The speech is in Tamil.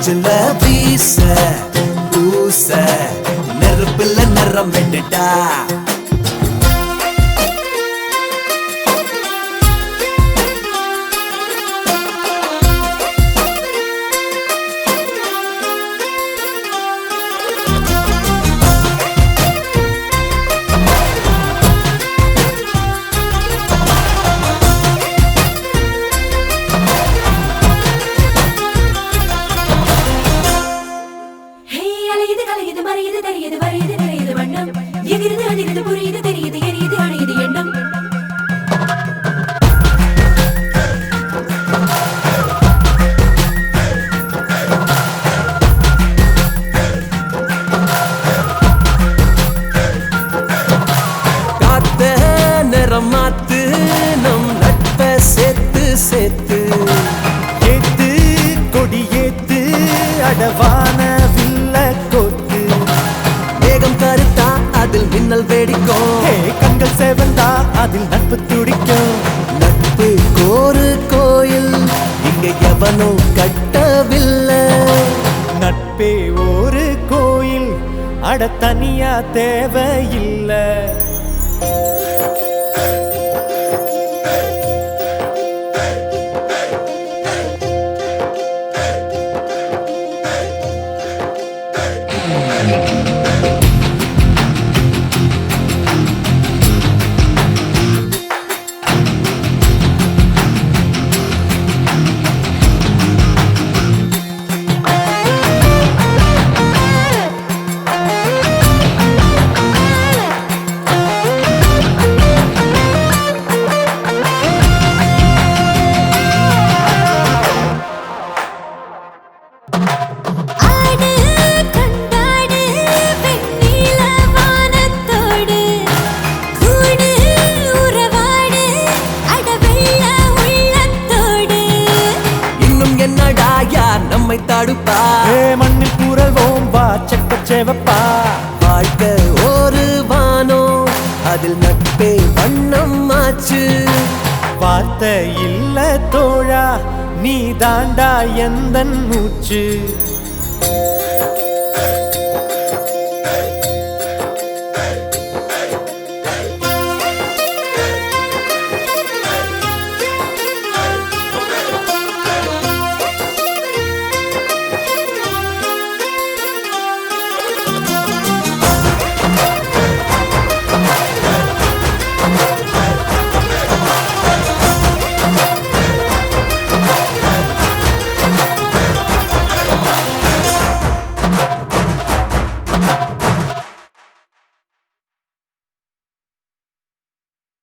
காற்றுல வீச பூச நெருப்புல நிறம் விட்டுட்டா ஹே அலையுது கலையுது மறையுது தெரியுது வரையுது நிறையுது வண்ணம் எகிருது அதிருது புரியுது தெரியுது எரியுது அணையுது எண்ணம் காத்த நிறம் மாத்து நம் நட்ப சேர்த்து சேர்த்து ஏத்து கொடி ஏத்து அடவான வில்ல கோத்து மேகம் கருத்தா அதில் மின்னல் வெடிக்கும் ஹே கண்கள் சேவந்தா அதில் நட்பு துடிக்கும் நட்பு கோரு கோயில் இங்க எவனும் கட்டவில்லை நட்பே ஒரு கோயில் அட தனியா தேவையில்லை ஆடு கண்டாடு வெண்ணில வானத்தோடு கூடு உறவாடு அடவெள்ள உள்ளத்தோடு இன்னும் என்னடா யார் நம்மை தடுப்பா ஏ மண்ணில் கூறவோம் வா செக்க சேவப்பா வாழ்க்கை ஒரு வானம் அதில் நட்பே வண்ணம் ஆச்சு வார்த்தை இல்ல தோழா நீ தாண்டா எந்த மூச்சு